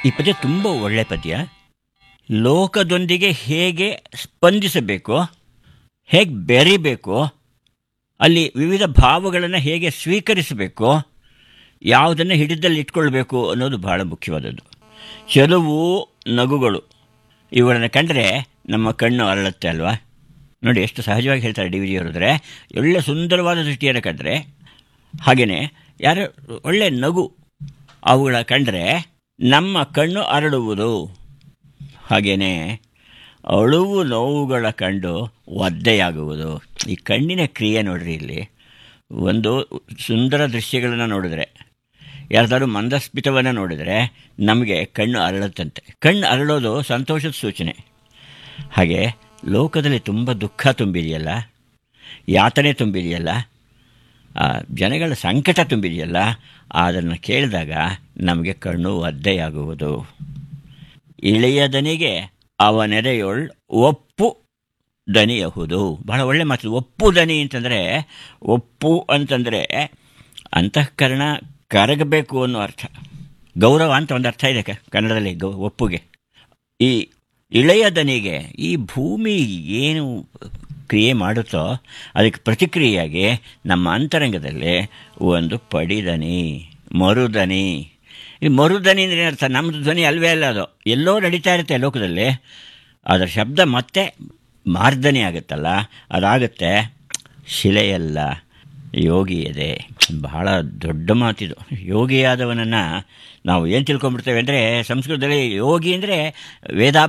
ಈ ಪದ್ಯ ತುಂಬ ಒಳ್ಳೆ ಪದ್ಯ ಲೋಕದೊಂದಿಗೆ ಹೇಗೆ ಸ್ಪಂದಿಸಬೇಕು ಹೇಗೆ ಬೆರಿಬೇಕು ಅಲ್ಲಿ ವಿವಿಧ ಭಾವಗಳನ್ನು ಹೇಗೆ ಸ್ವೀಕರಿಸಬೇಕು ಯಾವುದನ್ನು ಹಿಡಿದಲ್ಲಿ ಇಟ್ಕೊಳ್ಬೇಕು ಅನ್ನೋದು ಬಹಳ ಮುಖ್ಯವಾದದ್ದು ಚೆಲುವು ನಗುಗಳು ಇವುಗಳನ್ನು ಕಂಡರೆ ನಮ್ಮ ಕಣ್ಣು ಅರಳುತ್ತೆ ಅಲ್ವಾ ನೋಡಿ ಎಷ್ಟು ಸಹಜವಾಗಿ ಹೇಳ್ತಾರೆ ಡಿ ವಿ ಜಿ ಅವರಿದ್ರೆ ಒಳ್ಳೆ ಸುಂದರವಾದ ದೃಷ್ಟಿಯನ್ನು ಕಂಡ್ರೆ ಹಾಗೆಯೇ ಯಾರು ಒಳ್ಳೆ ನಗು ಅವುಗಳ ಕಂಡರೆ ನಮ್ಮ ಕಣ್ಣು ಅರಳುವುದು ಹಾಗೆಯೇ ಅಳುವು ನೋವುಗಳ ಕಂಡು ಒದ್ದೆಯಾಗುವುದು ಈ ಕಣ್ಣಿನ ಕ್ರಿಯೆ ನೋಡ್ರಿ ಇಲ್ಲಿ ಒಂದು ಸುಂದರ ದೃಶ್ಯಗಳನ್ನು ನೋಡಿದ್ರೆ ಯಾರ್ದಾದ್ರು ಮಂದಸ್ಮಿತವನ್ನು ನೋಡಿದರೆ ನಮಗೆ ಕಣ್ಣು ಅರಳುತ್ತಂತೆ ಕಣ್ಣು ಅರಳೋದು ಸಂತೋಷದ ಸೂಚನೆ ಹಾಗೆ ಲೋಕದಲ್ಲಿ ತುಂಬ ದುಃಖ ತುಂಬಿದೆಯಲ್ಲ ಯಾತನೆ ತುಂಬಿದೆಯಲ್ಲ ಆ ಜನಗಳ ಸಂಕಟ ತುಂಬಿದೆಯಲ್ಲ ಅದನ್ನು ಕೇಳಿದಾಗ ನಮಗೆ ಕಣ್ಣು ಒದ್ದೆಯಾಗುವುದು ಇಳೆಯದನಿಗೆ ಅವನೆರೆಯೊಳ್ ಒಪ್ಪು ದನಿಯಹುದು ಬಹಳ ಒಳ್ಳೆ ಮಾತು ಒಪ್ಪು ದನಿ ಅಂತಂದರೆ ಒಪ್ಪು ಅಂತಂದರೆ ಅಂತಃಕರಣ ಕರಗಬೇಕು ಅನ್ನೋ ಅರ್ಥ ಗೌರವ ಅಂತ ಒಂದು ಅರ್ಥ ಇದೆ ಕ- ಕನ್ನಡದಲ್ಲಿ ಗೌ ಒಪ್ಪುಗೆ ಈ ಇಳೆಯ ದನಿಗೆ ಈ ಭೂಮಿ ಏನು ಕ್ರಿಯೆ ಮಾಡುತ್ತೋ ಅದಕ್ಕೆ ಪ್ರತಿಕ್ರಿಯೆಯಾಗಿ ನಮ್ಮ ಅಂತರಂಗದಲ್ಲಿ ಒಂದು ಪಡಿದನಿ ಮರುದನಿ ಈ ಮರುದನಿ ಅಂದರೆ ಅರ್ಥ ನಮ್ಮದು ಧ್ವನಿ ಅಲ್ವೇ ಅಲ್ಲ ಅದು ಎಲ್ಲೋ ನಡೀತಾ ಇರುತ್ತೆ ಲೋಕದಲ್ಲಿ ಅದರ ಶಬ್ದ ಮತ್ತೆ ಮಾರ್ದನಿ ಆಗುತ್ತಲ್ಲ ಅದಾಗುತ್ತೆ ಶಿಲೆಯಲ್ಲ ಯೋಗಿ ಇದೆ ಬಹಳ ದೊಡ್ಡ ಮಾತಿದು ಯೋಗಿಯಾದವನನ್ನು ನಾವು ಏನು ತಿಳ್ಕೊಂಡ್ಬಿಡ್ತೇವೆ ಅಂದರೆ ಸಂಸ್ಕೃತದಲ್ಲಿ ಯೋಗಿ ಅಂದರೆ ವೇದ